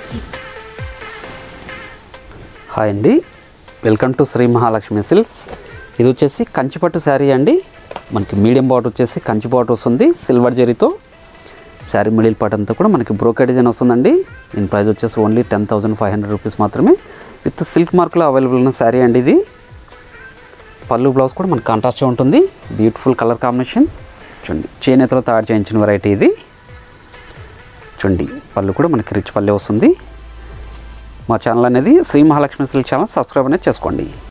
hi అండి welcome to Shri Mahalakshmi silks ఇది వచ్చేసి కంచిపట్టు శారీ అండి మనకి మీడియం బార్డర్ వచ్చేసి కంచి బార్డర్ వస్తుంది సిల్వర్ జరీతో శారీ మిడిల్ పార్ట్ అంతా కూడా మనకి బ్రోకెడ్ డిజైన్ వస్తుందండి దీని ప్రైస్ వచ్చేసి only ten thousand five hundred rupees మాత్రమే విత్ సిల్క్ మార్క్లో అవైలబుల్ ఉన్న శారీ అండి ఇది పళ్ళు బ్లౌజ్ కూడా మనకి కాంట్రాస్ట్గా ఉంటుంది బ్యూటిఫుల్ కలర్ కాంబినేషన్ చూడండి చేనేతలో తయారు చేయించిన వెరైటీ ఇది చూడండి పళ్ళు కూడా మనకి రిచ్ పల్లె వస్తుంది మా ఛానల్ అనేది Shri Mahalakshmi silk channel subscribe అనేది చేసుకోండి